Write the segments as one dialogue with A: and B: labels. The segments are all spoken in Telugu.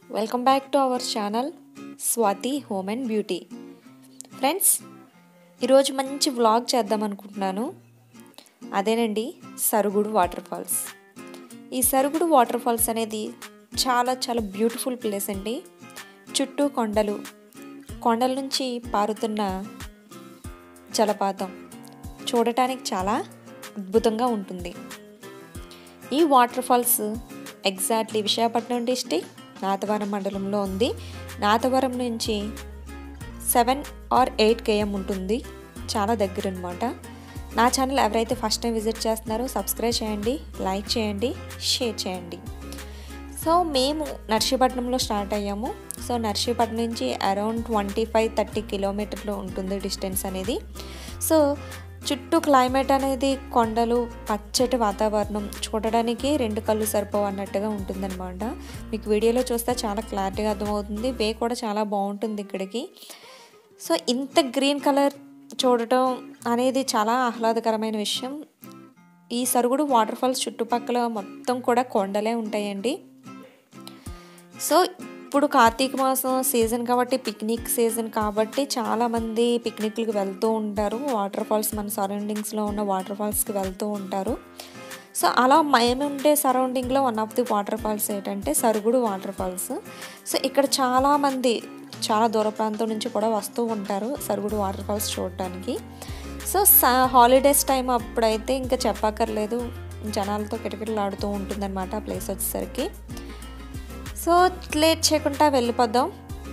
A: welcome back to our channel Swathi home and beauty friends ఈరోజు మంచి వ్లాగ్ చేద్దాం అనుకుంటున్నాను అదేనండి సరుగుడు వాటర్ ఫాల్స్ ఈ సరుగుడు వాటర్ ఫాల్స్ అనేది చాలా చాలా బ్యూటిఫుల్ ప్లేస్ అండి చుట్టూ కొండలు కొండల నుంచి పారుతున్న జలపాతం చూడటానికి చాలా అద్భుతంగా ఉంటుంది ఈ water falls exactly Visakhapatnam district Nathavaram మండలంలో ఉంది నాతవరం నుంచి సెవెన్ ఆర్ ఎయిట్ కేఎం ఉంటుంది చాలా దగ్గర అనమాట నా ఛానల్ ఎవరైతే ఫస్ట్ టైం విజిట్ చేస్తున్నారో సబ్స్క్రైబ్ చేయండి లైక్ చేయండి షేర్ చేయండి సో మేము నర్సీపట్నంలో స్టార్ట్ అయ్యాము సో నర్సీపట్నం నుంచి అరౌండ్ ట్వంటీ ఫైవ్ థర్టీ కిలోమీటర్లు ఉంటుంది డిస్టెన్స్ అనేది సో చుట్టూ క్లైమేట్ అనేది కొండలు పచ్చటి వాతావరణం చూడడానికి రెండు కళ్ళు సరిపోవు అన్నట్టుగా ఉంటుందన్నమాట మీకు వీడియోలో చూస్తే చాలా క్లారిటీగా అర్థమవుతుంది వే కూడా చాలా బాగుంటుంది ఇక్కడికి సో ఇంత గ్రీన్ కలర్ చూడటం అనేది చాలా ఆహ్లాదకరమైన విషయం ఈ సరుగుడు వాటర్ ఫాల్స్ చుట్టుపక్కల మొత్తం కూడా కొండలే ఉంటాయండి సో ఇప్పుడు కార్తీక మాసం సీజన్ కాబట్టి పిక్నిక్ సీజన్ కాబట్టి చాలామంది పిక్నిక్లకు వెళ్తూ ఉంటారు వాటర్ ఫాల్స్ మన సరౌండింగ్స్లో ఉన్న వాటర్ ఫాల్స్కి వెళ్తూ ఉంటారు సో అలా మేము ఉండే సరౌండింగ్లో one of the water falls ఏంటంటే సరుగుడు వాటర్ ఫాల్స్ సో ఇక్కడ చాలామంది చాలా దూర ప్రాంతం నుంచి కూడా వస్తూ ఉంటారు సరుగుడు వాటర్ ఫాల్స్ చూడటానికి సో హాలిడేస్ టైం అప్పుడైతే ఇంకా చెప్పక్కర్లేదు జనాలతో కిటకిటలాడుతూ ఉంటుందన్నమాట ఆ ప్లేస్ వచ్చేసరికి సో లేట్ చేయకుండా వెళ్ళిపోదాం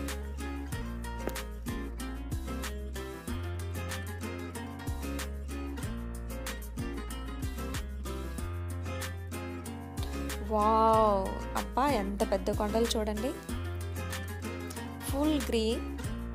A: వావ్ అబ్బా ఎంత పెద్ద కొండలు చూడండి ఫుల్ గ్రీన్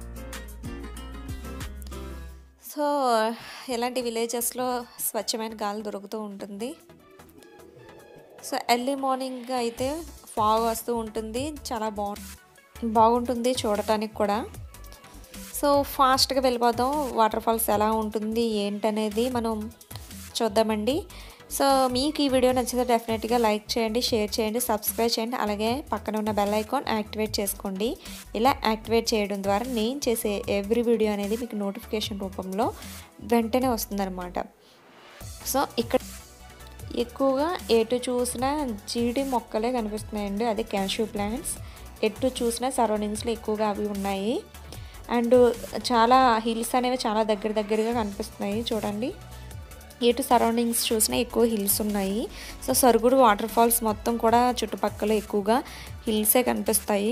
A: సో ఇలాంటి విలేజెస్లో స్వచ్ఛమైన గాలి దొరుకుతూ ఉంటుంది సో ఎర్లీ మార్నింగ్ అయితే ఫాగ్ వస్తూ ఉంటుంది చాలా బాగు బాగుంటుంది చూడటానికి కూడా సో ఫాస్ట్గా వెళ్ళిపోదాం వాటర్ ఫాల్స్ ఎలా ఉంటుంది ఏంటనేది మనం చూద్దామండి సో మీకు ఈ వీడియో నచ్చితే డెఫినెట్గా లైక్ చేయండి షేర్ చేయండి సబ్స్క్రైబ్ చేయండి అలాగే పక్కన ఉన్న బెల్ ఐకాన్ యాక్టివేట్ చేసుకోండి ఇలా యాక్టివేట్ చేయడం ద్వారా నేను చేసే ఎవ్రీ వీడియో అనేది మీకు నోటిఫికేషన్ రూపంలో వెంటనే వస్తుందన్నమాట సో ఇక్కడ ఎక్కువగా ఎటు చూసినా జీడి మొక్కలే కనిపిస్తున్నాయండి అది క్యాష్యూ ప్లాంట్స్ ఎటు చూసినా సరౌండింగ్స్లో ఎక్కువగా అవి ఉన్నాయి అండ్ చాలా హిల్స్ అనేవి చాలా దగ్గర దగ్గరగా కనిపిస్తున్నాయి చూడండి ఎటు సరౌండింగ్స్ చూసినా ఎక్కువ హిల్స్ ఉన్నాయి సో సరుగుడు వాటర్ ఫాల్స్ మొత్తం కూడా చుట్టుపక్కల ఎక్కువగా హిల్సే కనిపిస్తాయి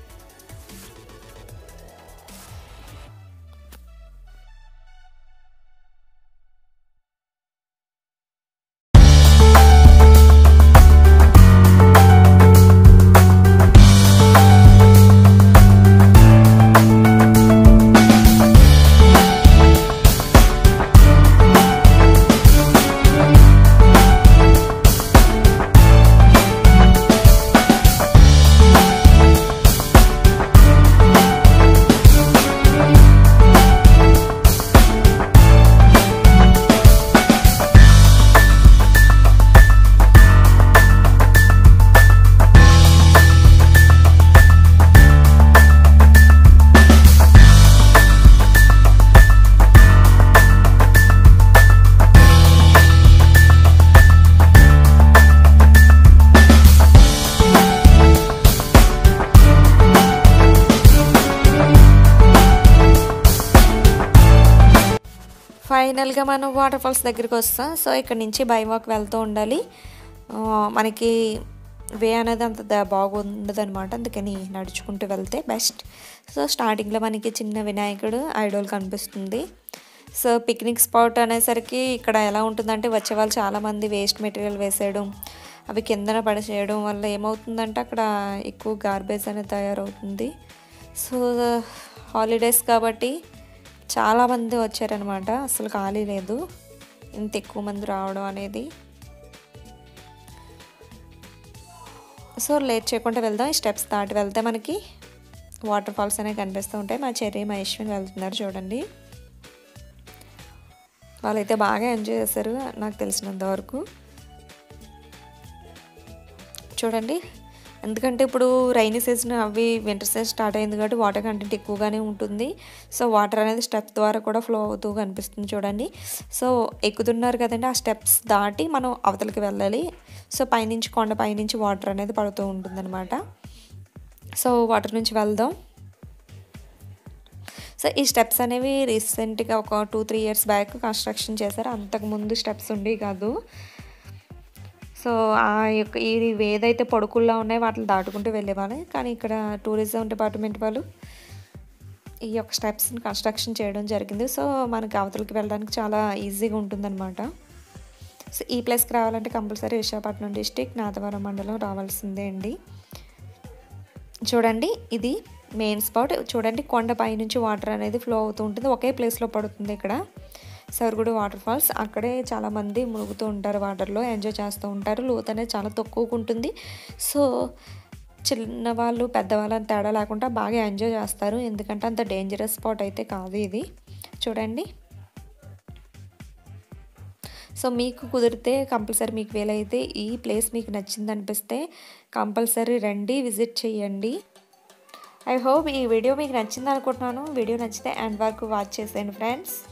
A: ఫైనల్గా మనం వాటర్ ఫాల్స్ దగ్గరికి వస్తాం సో ఇక్కడ నుంచి బై వాక్ వెళ్తూ ఉండాలి మనకి వే అనేది అంత బాగుండదనమాట అందుకని నడుచుకుంటూ వెళ్తే బెస్ట్ సో స్టార్టింగ్లో మనకి చిన్న వినాయకుడు ఐడోల్ కనిపిస్తుంది సో పిక్నిక్ స్పాట్ అనేసరికి ఇక్కడ ఎలా ఉంటుందంటే వచ్చే వాళ్ళు చాలామంది వేస్ట్ మెటీరియల్ వేసేయడం అవి కిందన పడేసేయడం వల్ల ఏమవుతుందంటే అక్కడ ఎక్కువ గార్బేజ్ అనేది తయారవుతుంది సో హాలిడేస్ కాబట్టి చాలామంది వచ్చారనమాట అసలు ఖాళీ లేదు ఇంత ఎక్కువ మంది రావడం అనేది సో లేట్ చేయకుండా వెళ్దాం ఈ స్టెప్స్ దాటి వెళ్తే మనకి వాటర్ ఫాల్స్ అనేవి కనిపిస్తూ ఉంటాయి మా చెర్రీ మా యశ్విన్ వెళ్తున్నారు చూడండి వాళ్ళైతే బాగా ఎంజాయ్ చేశారు నాకు తెలిసినంత వరకు చూడండి ఎందుకంటే ఇప్పుడు రైనీ సీజన్ అవి వింటర్ సీజన్ స్టార్ట్ అయింది కాబట్టి వాటర్ కంటెంట్ ఎక్కువగానే ఉంటుంది సో వాటర్ అనేది స్టెప్ ద్వారా కూడా ఫ్లో అవుతూ కనిపిస్తుంది చూడండి సో ఎక్కుతున్నారు కదండి ఆ స్టెప్స్ దాటి మనం అవతలకి వెళ్ళాలి సో పైనుంచి కొండ పైనుంచి వాటర్ అనేది పడుతూ ఉంటుందన్నమాట సో వాటర్ నుంచి వెళ్దాం సో ఈ స్టెప్స్ అనేవి రీసెంట్గా ఒక two three years back construction చేశారు అంతకుముందు స్టెప్స్ ఉండేవి కాదు సో ఆ యొక్క ఈ ఏదైతే పొడుకుల్లో ఉన్నాయో వాటిని దాటుకుంటూ వెళ్ళేవాళ్ళు కానీ ఇక్కడ టూరిజం డిపార్ట్మెంట్ వాళ్ళు ఈ యొక్క స్టెప్స్ని కన్స్ట్రక్షన్ చేయడం జరిగింది సో మనకి అవతలకి వెళ్ళడానికి చాలా ఈజీగా ఉంటుందన్నమాట సో ఈ ప్లేస్కి రావాలంటే కంపల్సరీ విశాఖపట్నం డిస్టిక్ నాథవరం మండలం రావాల్సిందే అండి చూడండి ఇది మెయిన్ స్పాట్ చూడండి కొండపై నుంచి వాటర్ అనేది ఫ్లో అవుతూ ఉంటుంది ఒకే ప్లేస్లో పడుతుంది ఇక్కడ సరుగుడు వాటర్ ఫాల్స్ అక్కడే చాలామంది మునుగుతూ ఉంటారు వాటర్లో ఎంజాయ్ చేస్తూ ఉంటారు లోతు అనేది చాలా తక్కువగా ఉంటుంది సో చిన్నవాళ్ళు పెద్దవాళ్ళు అని తేడా లేకుండా బాగా ఎంజాయ్ చేస్తారు ఎందుకంటే అంత డేంజరస్ స్పాట్ అయితే కాదు ఇది చూడండి సో మీకు కుదిరితే కంపల్సరీ మీకు వీలైతే ఈ ప్లేస్ మీకు నచ్చింది అనిపిస్తే కంపల్సరీ రండి విజిట్ చేయండి ఐ హోప్ ఈ వీడియో మీకు నచ్చింది అనుకుంటున్నాను వీడియో నచ్చితే ఎండ్ వరకు వాచ్ చేసేయండి ఫ్రెండ్స్